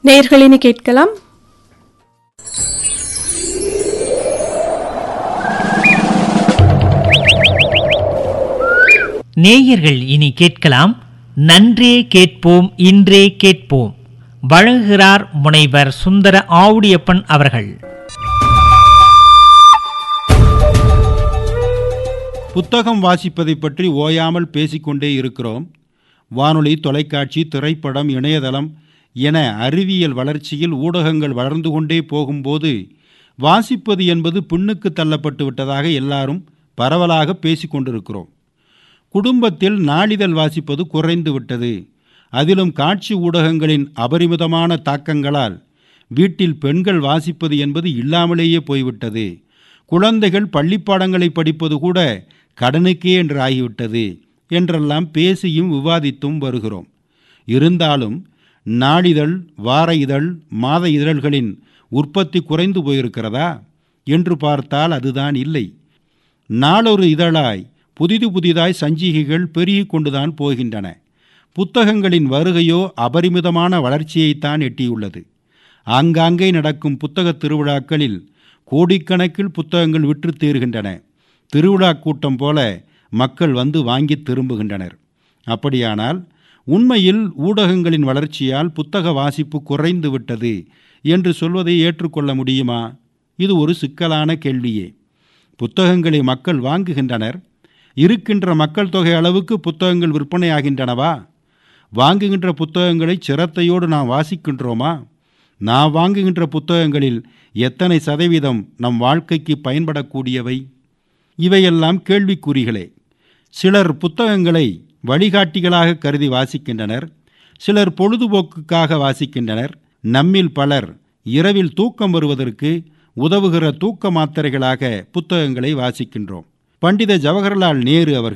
நேயர்களினி கேட்கலாம் நேயர்கள் இனி கேட்கலாம் நன்றே கேட்போம் இன்றே கேட்போம் வழங்குகிறார் முனைவர் சுந்தர ஆவுடியப்பன் அவர்கள் புத்தகம் வாசிப்பதை பற்றி ஓயாமல் பேசிக்கொண்டே இருக்கிறோம் வானொலி தொலைக்காட்சி திரைப்படம் இணையதளம் என அறிவியல் வளர்ச்சியில் ஊடகங்கள் வளர்ந்து கொண்டே போகும்போது வாசிப்பது என்பது பின்னுக்கு தள்ளப்பட்டு விட்டதாக எல்லாரும் பரவலாக பேசிக்கொண்டிருக்கிறோம் குடும்பத்தில் நாளிதழ் வாசிப்பது குறைந்து விட்டது அதிலும் காட்சி ஊடகங்களின் அபரிமிதமான தாக்கங்களால் வீட்டில் பெண்கள் வாசிப்பது என்பது இல்லாமலேயே போய்விட்டது குழந்தைகள் பள்ளிப்பாடங்களை படிப்பது கூட கடனுக்கே என்று ஆகிவிட்டது என்றெல்லாம் பேசியும் விவாதித்தும் வருகிறோம் இருந்தாலும் நாளிதழ் வார இதழ் மாத இதழ்களின் உற்பத்தி குறைந்து போயிருக்கிறதா என்று பார்த்தால் அதுதான் இல்லை நாளொரு இதழாய் புதிது புதிதாய் சஞ்சிகைகள் பெருகிக் கொண்டுதான் போகின்றன புத்தகங்களின் வருகையோ அபரிமிதமான வளர்ச்சியைத்தான் எட்டியுள்ளது ஆங்காங்கே நடக்கும் புத்தகத் திருவிழாக்களில் கோடிக்கணக்கில் புத்தகங்கள் விற்று தீர்கின்றன திருவிழா கூட்டம் போல மக்கள் வந்து வாங்கி திரும்புகின்றனர் அப்படியானால் உண்மையில் ஊடகங்களின் வளர்ச்சியால் புத்தக வாசிப்பு குறைந்து விட்டது என்று சொல்வதை ஏற்றுக்கொள்ள முடியுமா இது ஒரு சிக்கலான கேள்வியே புத்தகங்களை மக்கள் வாங்குகின்றனர் இருக்கின்ற மக்கள் தொகை அளவுக்கு புத்தகங்கள் விற்பனையாகின்றனவா வாங்குகின்ற புத்தகங்களை சிரத்தையோடு நாம் வாசிக்கின்றோமா நான் வாங்குகின்ற புத்தகங்களில் எத்தனை சதவீதம் நம் வாழ்க்கைக்கு பயன்படக்கூடியவை இவையெல்லாம் கேள்விக்குறிகளே சிலர் புத்தகங்களை வழிகாட்டிகளாக கருதி வாசிக்கின்றனர் சிலர் பொழுதுபோக்குக்காக வாசிக்கின்றனர் நம்மில் பலர் இரவில் தூக்கம் வருவதற்கு உதவுகிற தூக்க மாத்திரைகளாக புத்தகங்களை வாசிக்கின்றோம் பண்டித ஜவஹர்லால் நேரு அவர்கள்